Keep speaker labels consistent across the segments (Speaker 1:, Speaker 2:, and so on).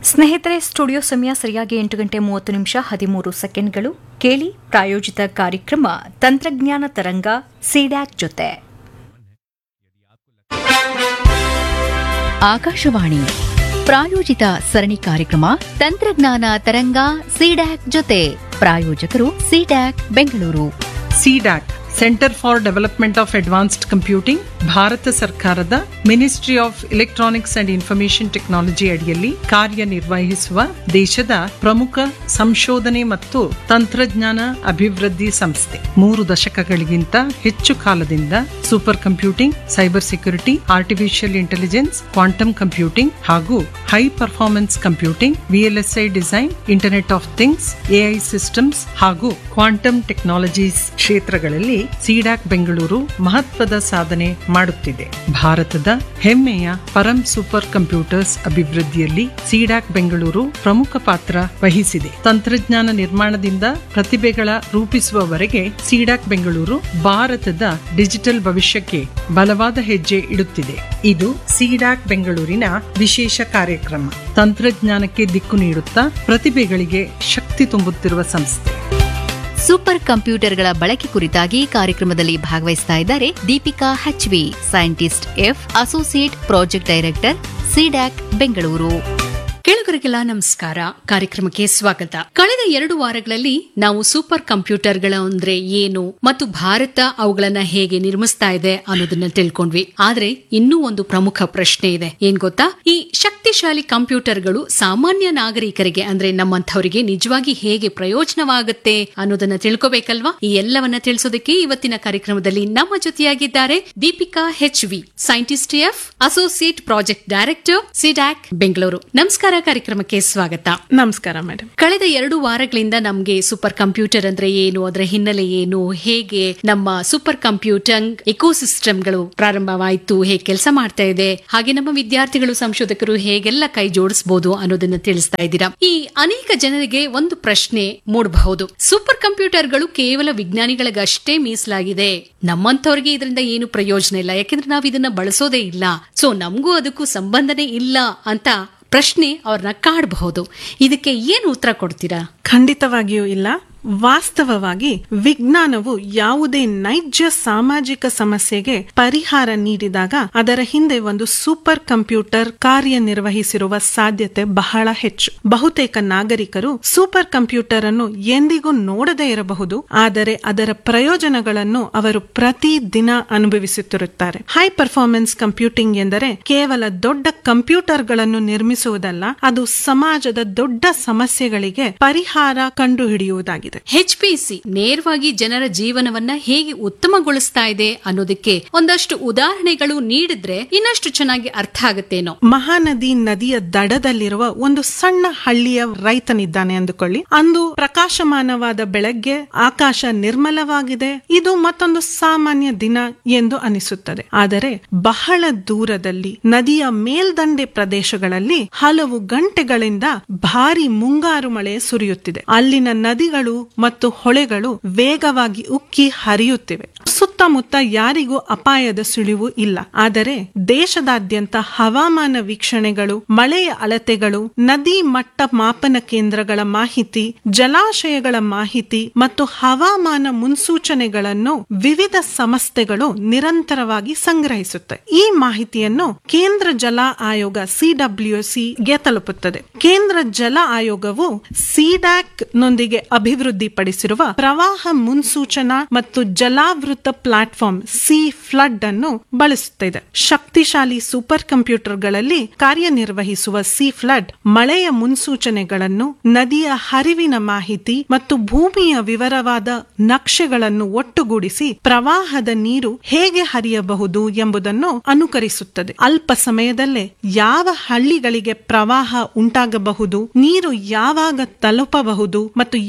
Speaker 1: ಸ್ನೇಹಿತರೆ ಸ್ಟುಡಿಯೋ ಸಮಯ ಸರಿಯಾಗಿ ಎಂಟು ಗಂಟೆ ಮೂವತ್ತು ನಿಮಿಷ ಹದಿಮೂರು ಸೆಕೆಂಡ್ಗಳು ಕೇಳಿ ಪ್ರಾಯೋಜಿತ ಕಾರ್ಯಕ್ರಮ ತಂತ್ರಜ್ಞಾನ ತರಂಗ ಸಿಡ್ಯಾಕ್ ಜೊತೆ
Speaker 2: ಆಕಾಶವಾಣಿ ಪ್ರಾಯೋಜಿತ ಸರಣಿ ಕಾರ್ಯಕ್ರಮ ತಂತ್ರಜ್ಞಾನ ತರಂಗ ಸಿಡ್ಯಾಕ್ ಜೊತೆ ಪ್ರಾಯೋಜಕರು CDAC Bengaluru
Speaker 3: CDAC centre for development of advanced computing Bharat ಸರ್ಕಾರದ ministry of electronics and information technology ಅಡಿಯಲ್ಲಿ ಕಾರ್ಯನಿರ್ವಹಿಸುವ ದೇಶದ ಪ್ರಮುಖ ಸಂಶೋಧನೆ ಮತ್ತು ತಂತ್ರಜ್ಞಾನ ಅಭಿವೃದ್ಧಿ ಸಂಸ್ಥೆ ಮೂರು ದಶಕಗಳಿಗಿಂತ ಹೆಚ್ಚು ಕಾಲದಿಂದ super computing cyber security artificial intelligence quantum computing ಹಾಗೂ high performance computing VLSI design internet of things AI systems ಹಾಗೂ ಕ್ವಾಂಟಮ್ ಟೆಕ್ನಾಲಜೀಸ್ ಕ್ಷೇತ್ರಗಳಲ್ಲಿ ಸಿಡಾಕ್ ಬೆಂಗಳೂರು ಮಹತ್ವದ ಸಾಧನೆ ಮಾಡುತ್ತಿದೆ ಭಾರತದ ಹೆಮ್ಮೆಯ ಪರಂ ಸೂಪರ್ ಕಂಪ್ಯೂಟರ್ಸ್ ಅಭಿವೃದ್ಧಿಯಲ್ಲಿ ಸಿಡಾಕ್ ಬೆಂಗಳೂರು ಪ್ರಮುಖ ಪಾತ್ರ ವಹಿಸಿದೆ ತಂತ್ರಜ್ಞಾನ ನಿರ್ಮಾಣದಿಂದ ಪ್ರತಿಭೆಗಳ ರೂಪಿಸುವವರೆಗೆ ಸಿಡಾಕ್ ಬೆಂಗಳೂರು ಭಾರತದ ಡಿಜಿಟಲ್ ಭವಿಷ್ಯಕ್ಕೆ ಬಲವಾದ ಹೆಜ್ಜೆ ಇಡುತ್ತಿದೆ ಇದು ಸಿಡಾಕ್ ಬೆಂಗಳೂರಿನ ವಿಶೇಷ ಕಾರ್ಯಕ್ರಮ ತಂತ್ರಜ್ಞಾನಕ್ಕೆ ದಿಕ್ಕು ನೀಡುತ್ತಾ ಪ್ರತಿಭೆಗಳಿಗೆ ಶಕ್ತಿ ತುಂಬುತ್ತಿರುವ ಸಂಸ್ಥೆ
Speaker 2: ಸೂಪರ್ ಕಂಪ್ಯೂಟರ್ಗಳ ಬಳಕೆ ಕುರಿತಾಗಿ ಕಾರ್ಯಕ್ರಮದಲ್ಲಿ ಭಾಗವಹಿಸ್ತಾ ಇದ್ದಾರೆ Deepika H V scientist F associate project director CDAC Bengaluru
Speaker 4: ಕೇಳುಗರಿಗೆಲ್ಲ ನಮಸ್ಕಾರ ಕಾರ್ಯಕ್ರಮಕ್ಕೆ ಸ್ವಾಗತ ಕಳೆದ ಎರಡು ವಾರಗಳಲ್ಲಿ ನಾವು ಸೂಪರ್ ಕಂಪ್ಯೂಟರ್ಗಳ ಅಂದ್ರೆ ಏನು ಮತ್ತು ಭಾರತ ಅವುಗಳನ್ನ ಹೇಗೆ ನಿರ್ಮಿಸ್ತಾ ಇದೆ ಅನ್ನೋದನ್ನ ತಿಳ್ಕೊಂಡ್ವಿ ಆದ್ರೆ ಇನ್ನೂ ಒಂದು ಪ್ರಮುಖ ಪ್ರಶ್ನೆ ಇದೆ ಏನ್ ಗೊತ್ತಾ ಈ ಶಕ್ತಿಶಾಲಿ ಕಂಪ್ಯೂಟರ್ಗಳು ಸಾಮಾನ್ಯ ನಾಗರಿಕರಿಗೆ ಅಂದ್ರೆ ನಮ್ಮಂಥವರಿಗೆ ನಿಜವಾಗಿ ಹೇಗೆ ಪ್ರಯೋಜನವಾಗುತ್ತೆ ಅನ್ನೋದನ್ನ ತಿಳ್ಕೋಬೇಕಲ್ವಾ ಈ ಎಲ್ಲವನ್ನ ತಿಳಿಸೋದಕ್ಕೆ ಇವತ್ತಿನ ಕಾರ್ಯಕ್ರಮದಲ್ಲಿ ನಮ್ಮ ಜೊತೆಯಾಗಿದ್ದಾರೆ Deepika H V scientist F associate project director CDAC Bengaluru ನಮಸ್ಕಾರ ಕಾರ್ಯಕ್ರಮಕ್ಕೆ ಸ್ವಾಗತ
Speaker 5: ನಮಸ್ಕಾರ ಮೇಡಮ್
Speaker 4: ಕಳೆದ ಎರಡು ವಾರಗಳಿಂದ ನಮ್ಗೆ ಸೂಪರ್ ಕಂಪ್ಯೂಟರ್ ಅಂದ್ರೆ ಏನು ಅದರ ಹಿನ್ನೆಲೆ ಏನು ಹೇಗೆ ನಮ್ಮ ಸೂಪರ್ ಕಂಪ್ಯೂಟಂಗ್ ಇಕೋಸಿಸ್ಟಮ್ಗಳು ಪ್ರಾರಂಭವಾಯಿತು ಹೇಗೆ ಕೆಲಸ ಮಾಡ್ತಾ ಇದೆ ಹಾಗೆ ನಮ್ಮ ವಿದ್ಯಾರ್ಥಿಗಳು ಸಂಶೋಧಕರು ಹೇಗೆಲ್ಲ ಕೈ ಜೋಡಿಸಬಹುದು ಅನ್ನೋದನ್ನ ತಿಳಿಸ್ತಾ ಇದ್ದೀರಾ ಈ ಅನೇಕ ಜನರಿಗೆ ಒಂದು ಪ್ರಶ್ನೆ ಮೂಡಬಹುದು ಸೂಪರ್ ಕಂಪ್ಯೂಟರ್ಗಳು ಕೇವಲ ವಿಜ್ಞಾನಿಗಳಿಗಷ್ಟೇ ಮೀಸಲಾಗಿದೆ ನಮ್ಮಂತವ್ರಿಗೆ ಇದರಿಂದ ಏನು ಪ್ರಯೋಜನ ಇಲ್ಲ ಯಾಕೆಂದ್ರೆ ನಾವು ಇದನ್ನ ಬಳಸೋದೇ ಇಲ್ಲ ಸೊ ನಮಗೂ ಅದಕ್ಕೂ ಸಂಬಂಧನೇ ಇಲ್ಲ ಅಂತ ಪ್ರಶ್ನೆ ಅವ್ರನ್ನ ಕಾಡಬಹುದು ಇದಕ್ಕೆ ಏನು ಉತ್ತರ ಕೊಡ್ತೀರಾ
Speaker 5: ಖಂಡಿತವಾಗಿಯೂ ಇಲ್ಲ ವಾಸ್ತವವಾಗಿ ವಿಜ್ಞಾನವು ಯಾವುದೇ ನೈಜ ಸಾಮಾಜಿಕ ಸಮಸ್ಯೆಗೆ ಪರಿಹಾರ ನೀಡಿದಾಗ ಅದರ ಹಿಂದೆ ಒಂದು ಸೂಪರ್ ಕಂಪ್ಯೂಟರ್ ಕಾರ್ಯನಿರ್ವಹಿಸಿರುವ ಸಾಧ್ಯತೆ ಬಹಳ ಹೆಚ್ಚು ಬಹುತೇಕ ನಾಗರಿಕರು ಸೂಪರ್ ಕಂಪ್ಯೂಟರ್ ಅನ್ನು ಎಂದಿಗೂ ನೋಡದೇ ಇರಬಹುದು ಆದರೆ ಅದರ ಪ್ರಯೋಜನಗಳನ್ನು ಅವರು ಪ್ರತಿ ದಿನ ಅನುಭವಿಸುತ್ತಿರುತ್ತಾರೆ ಹೈ ಪರ್ಫಾರ್ಮೆನ್ಸ್ ಕಂಪ್ಯೂಟಿಂಗ್ ಎಂದರೆ ಕೇವಲ ದೊಡ್ಡ ಕಂಪ್ಯೂಟರ್ಗಳನ್ನು ನಿರ್ಮಿಸುವುದಲ್ಲ ಅದು ಸಮಾಜದ ದೊಡ್ಡ ಸಮಸ್ಯೆಗಳಿಗೆ ಪರಿಹಾರ ಕಂಡುಹಿಡಿಯುವುದಾಗಿದೆ
Speaker 4: ಸಿ ನೇರವಾಗಿ ಜನರ ಜೀವನವನ್ನ ಹೇಗೆ ಉತ್ತಮಗೊಳಿಸ್ತಾ ಇದೆ ಅನ್ನೋದಕ್ಕೆ ಒಂದಷ್ಟು ಉದಾಹರಣೆಗಳು ನೀಡಿದ್ರೆ ಇನ್ನಷ್ಟು ಚೆನ್ನಾಗಿ ಅರ್ಥ ಆಗುತ್ತೇನೋ
Speaker 5: ಮಹಾನದಿ ನದಿಯ ದಡದಲ್ಲಿರುವ ಒಂದು ಸಣ್ಣ ಹಳ್ಳಿಯ ರೈತನಿದ್ದಾನೆ ಅಂದುಕೊಳ್ಳಿ ಅಂದು ಪ್ರಕಾಶಮಾನವಾದ ಬೆಳಗ್ಗೆ ಆಕಾಶ ನಿರ್ಮಲವಾಗಿದೆ ಇದು ಮತ್ತೊಂದು ಸಾಮಾನ್ಯ ದಿನ ಎಂದು ಅನಿಸುತ್ತದೆ ಆದರೆ ಬಹಳ ದೂರದಲ್ಲಿ ನದಿಯ ಮೇಲ್ದಂಡೆ ಪ್ರದೇಶಗಳಲ್ಲಿ ಹಲವು ಗಂಟೆಗಳಿಂದ ಭಾರಿ ಮುಂಗಾರು ಮಳೆ ಸುರಿಯುತ್ತಿದೆ ಅಲ್ಲಿನ ನದಿಗಳು ಮತ್ತು ಹೊಳೆಗಳು ವೇಗವಾಗಿ ಉಕ್ಕಿ ಹರಿಯುತ್ತಿವೆ ಸುತ್ತಮುತ್ತ ಯಾರಿಗೂ ಅಪಾಯದ ಸುಳಿವು ಇಲ್ಲ ಆದರೆ ದೇಶದಾದ್ಯಂತ ಹವಾಮಾನ ವೀಕ್ಷಣೆಗಳು ಮಳೆಯ ಅಳತೆಗಳು ನದಿ ಮಟ್ಟ ಮಾಪನ ಕೇಂದ್ರಗಳ ಮಾಹಿತಿ ಜಲಾಶಯಗಳ ಮಾಹಿತಿ ಮತ್ತು ಹವಾಮಾನ ಮುನ್ಸೂಚನೆಗಳನ್ನು ವಿವಿಧ ಸಂಸ್ಥೆಗಳು ನಿರಂತರವಾಗಿ ಸಂಗ್ರಹಿಸುತ್ತವೆ ಈ ಮಾಹಿತಿಯನ್ನು ಕೇಂದ್ರ ಜಲ ಆಯೋಗ ಸಿಡಬ್ಲ್ಯೂಸಿ ಗೆ ತಲುಪುತ್ತದೆ ಕೇಂದ್ರ ಜಲ ಆಯೋಗವು ಸಿಡ್ಯಾಕ್ ನೊಂದಿಗೆ ಅಭಿವೃದ್ಧಿಪಡಿಸಿರುವ ಪ್ರವಾಹ ಮುನ್ಸೂಚನಾ ಮತ್ತು ಜಲಾವೃತ ಪ್ಲಾಟ್ಫಾರ್ಮ್ ಸಿ ಫ್ಲಡ್ ಅನ್ನು ಬಳಸುತ್ತಿದೆ ಶಕ್ತಿಶಾಲಿ ಸೂಪರ್ ಕಂಪ್ಯೂಟರ್ಗಳಲ್ಲಿ ಕಾರ್ಯನಿರ್ವಹಿಸುವ ಸಿ ಫ್ಲಡ್ ಮಳೆಯ ಮುನ್ಸೂಚನೆಗಳನ್ನು ನದಿಯ ಹರಿವಿನ ಮಾಹಿತಿ ಮತ್ತು ಭೂಮಿಯ ವಿವರವಾದ ನಕ್ಷೆಗಳನ್ನು ಒಟ್ಟುಗೂಡಿಸಿ ಪ್ರವಾಹದ ನೀರು ಹೇಗೆ ಹರಿಯಬಹುದು ಎಂಬುದನ್ನು ಅನುಕರಿಸುತ್ತದೆ ಅಲ್ಪ ಸಮಯದಲ್ಲೇ ಯಾವ ಹಳ್ಳಿಗಳಿಗೆ ಪ್ರವಾಹ ಉಂಟಾಗಬಹುದು ನೀರು ಯಾವಾಗ ತಲುಪಬಹುದು ಮತ್ತು ಎಷ್ಟು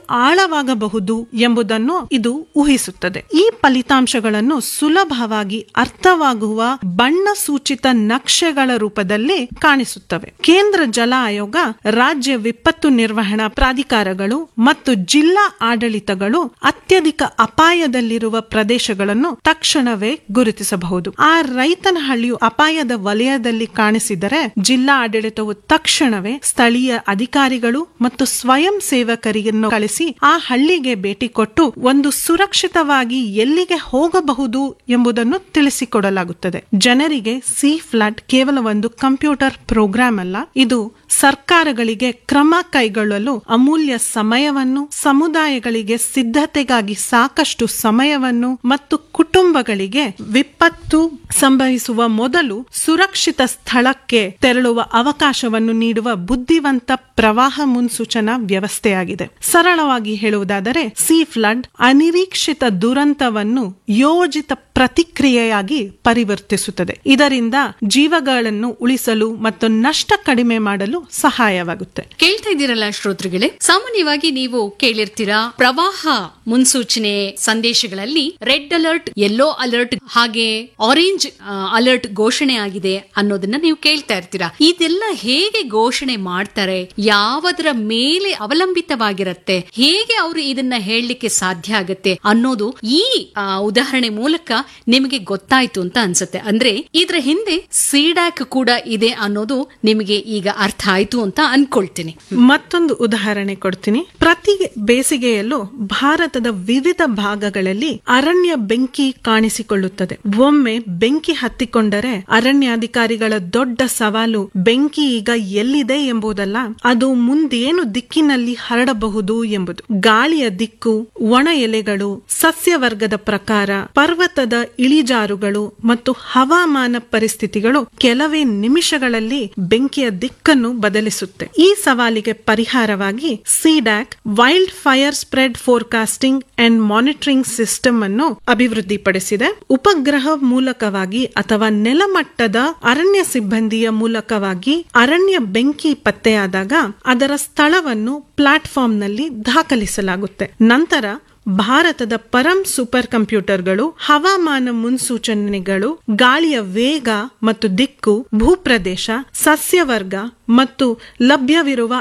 Speaker 5: ಆಳವಾಗಬಹುದು ಎಂಬುದನ್ನು ಇದು ಊಹಿಸುತ್ತದೆ ಈ ಫಲಿತಾಂಶಗಳನ್ನು ಸುಲಭವಾಗಿ ಅರ್ಥವಾಗುವ ಬಣ್ಣ ಸೂಚಿತ ನಕ್ಷೆಗಳ ರೂಪದಲ್ಲಿ ಕಾಣಿಸುತ್ತವೆ ಕೇಂದ್ರ ಜಲ ಆಯೋಗ ರಾಜ್ಯ ವಿಪತ್ತು ನಿರ್ವಹಣಾ ಪ್ರಾಧಿಕಾರಗಳು ಮತ್ತು ಜಿಲ್ಲಾ ಆಡಳಿತಗಳು ಅತ್ಯಧಿಕ ಅಪಾಯದಲ್ಲಿರುವ ಪ್ರದೇಶಗಳನ್ನು ತಕ್ಷಣವೇ ಗುರುತಿಸಬಹುದು ಆ ರೈತನ ಹಳ್ಳಿಯು ಅಪಾಯದ ವಲಯದಲ್ಲಿ ಕಾಣಿಸಿದರೆ ಜಿಲ್ಲಾ ಆಡಳಿತವು ತಕ್ಷಣವೇ ಸ್ಥಳೀಯ ಅಧಿಕಾರಿಗಳು ಮತ್ತು ಸ್ವಯಂ ಸೇವಕರಿಯನ್ನು ಕಳಿಸಿ ಆ ಹಳ್ಳಿಗೆ ಭೇಟಿ ಕೊಟ್ಟು ಒಂದು ಸುರಕ್ಷಿತವಾಗಿ ಎಲ್ಲಿಗೆ ಹೋಗಬಹುದು ಎಂಬುದನ್ನು ತಿಳಿಸಿಕೊಡಲಾಗುತ್ತದೆ ಜನರಿಗೆ ಸಿ ಫ್ಲಡ್ ಕೇವಲ ಒಂದು ಕಂಪ್ಯೂಟರ್ ಪ್ರೋಗ್ರಾಂ ಅಲ್ಲ ಇದು ಸರ್ಕಾರಗಳಿಗೆ ಕ್ರಮ ಕೈಗೊಳ್ಳಲು ಅಮೂಲ್ಯ ಸಮಯವನ್ನು ಸಮುದಾಯಗಳಿಗೆ ಸಿದ್ಧತೆಗಾಗಿ ಸಾಕಷ್ಟು ಸಮಯವನ್ನು ಮತ್ತು ಕುಟುಂಬಗಳಿಗೆ ವಿಪತ್ತು ಸಂಭವಿಸುವ ಮೊದಲು ಸುರಕ್ಷಿತ ಸ್ಥಳಕ್ಕೆ ತೆರಳುವ ಅವಕಾಶವನ್ನು ನೀಡುವ ಬುದ್ಧಿವಂತ ಪ್ರವಾಹ ಮುನ್ಸೂಚನಾ ವ್ಯವಸ್ಥೆಯಾಗಿದೆ ಸರಳವಾಗಿ ಹೇಳುವುದಾದರೆ ಸಿ ಫ್ಲಡ್ ಅನಿರೀಕ್ಷಿತ ದುರಂತವನ್ನು ಯೋಜಿತ ಪ್ರತಿಕ್ರಿಯೆಯಾಗಿ ಪರಿವರ್ತಿಸುತ್ತದೆ ಇದರಿಂದ ಜೀವಗಳನ್ನು ಉಳಿಸಲು ಮತ್ತು ನಷ್ಟ ಕಡಿಮೆ ಮಾಡಲು ಸಹಾಯವಾಗುತ್ತೆ
Speaker 4: ಕೇಳ್ತಾ ಇದ್ದೀರಲ್ಲ ಶ್ರೋತೃಗಳೇ ಸಾಮಾನ್ಯವಾಗಿ ನೀವು ಕೇಳಿರ್ತೀರಾ ಪ್ರವಾಹ ಮುನ್ಸೂಚನೆ ಸಂದೇಶಗಳಲ್ಲಿ ರೆಡ್ ಅಲರ್ಟ್ ಯೆಲ್ಲೋ ಅಲರ್ಟ್ ಹಾಗೆ ಆರೆಂಜ್ ಅಲರ್ಟ್ ಘೋಷಣೆ ಆಗಿದೆ ಅನ್ನೋದನ್ನ ನೀವು ಕೇಳ್ತಾ ಇರ್ತೀರಾ ಇದೆಲ್ಲ ಹೇಗೆ ಘೋಷಣೆ ಮಾಡ್ತಾರೆ ಯಾವುದರ ಮೇಲೆ ಅವಲಂಬಿತವಾಗಿರತ್ತೆ ಹೇಗೆ ಅವರು ಇದನ್ನ ಹೇಳಲಿಕ್ಕೆ ಸಾಧ್ಯ ಆಗತ್ತೆ ಅನ್ನೋದು ಈ ಆ, ಉದಾಹರಣೆ ಮೂಲಕ ನಿಮಗೆ ಗೊತ್ತಾಯ್ತು ಅಂತ ಅನ್ಸುತ್ತೆ ಅಂದ್ರೆ ಇದ್ರ ಹಿಂದೆ ಸಿಡಾಕ್ ಕೂಡ ಇದೆ ಅನ್ನೋದು ನಿಮಗೆ ಈಗ ಅರ್ಥ ಆಯ್ತು ಅಂತ ಅನ್ಕೊಳ್ತೀನಿ
Speaker 5: ಮತ್ತೊಂದು ಉದಾಹರಣೆ ಕೊಡ್ತೀನಿ ಪ್ರತಿ ಬೇಸಿಗೆಯಲ್ಲೂ ಭಾರತದ ವಿವಿಧ ಭಾಗಗಳಲ್ಲಿ ಅರಣ್ಯ ಬೆಂಕಿ ಕಾಣಿಸಿಕೊಳ್ಳುತ್ತದೆ ಒಮ್ಮೆ ಬೆಂಕಿ ಹತ್ತಿಕೊಂಡರೆ ಅರಣ್ಯಾಧಿಕಾರಿಗಳ ದೊಡ್ಡ ಸವಾಲು ಬೆಂಕಿ ಈಗ ಎಲ್ಲಿದೆ ಎಂಬುದಲ್ಲ ಅದು ಮುಂದೇನು ದಿಕ್ಕಿನಲ್ಲಿ ಹರಡಬಹುದು ಎಂಬುದು ಗಾಳಿಯ ದಿಕ್ಕು ಒಣ ಎಲೆಗಳು ಸಸ್ಯವರ್ಗದ ಪ್ರಕಾರ ಪರ್ವತದ ಇಳಿಜಾರುಗಳು ಮತ್ತು ಹವಾಮಾನ ಪರಿಸ್ಥಿತಿಗಳು ಕೆಲವೇ ನಿಮಿಷಗಳಲ್ಲಿ ಬೆಂಕಿಯ ದಿಕ್ಕನ್ನು ಬದಲಿಸುತ್ತೆ ಈ ಸವಾಲಿಗೆ ಪರಿಹಾರವಾಗಿ CDAC wild fire spread forecasting and monitoring system ಅನ್ನು ಅಭಿವೃದ್ಧಿಪಡಿಸಿದೆ ಉಪಗ್ರಹ ಮೂಲಕವಾಗಿ ಅಥವಾ ನೆಲಮಟ್ಟದ ಅರಣ್ಯ ಸಿಬ್ಬಂದಿಯ ಮೂಲಕವಾಗಿ ಅರಣ್ಯ ಬೆಂಕಿ ಪತ್ತೆಯಾದಾಗ ಅದರ ಸ್ಥಳವನ್ನು ಪ್ಲಾಟ್ಫಾರ್ಮ್ನಲ್ಲಿ ದಾಖಲಿಸಲಾಗುತ್ತೆ ನಂತರ ಭಾರತದ ಪರಂ ಸೂಪರ್ ಕಂಪ್ಯೂಟರ್ಗಳು ಹವಾಮಾನ ಮುನ್ಸೂಚನೆಗಳು ಗಾಳಿಯ ವೇಗ ಮತ್ತು ದಿಕ್ಕು ಭೂಪ್ರದೇಶ ಸಸ್ಯವರ್ಗ ಮತ್ತು ಲಭ್ಯವಿರುವ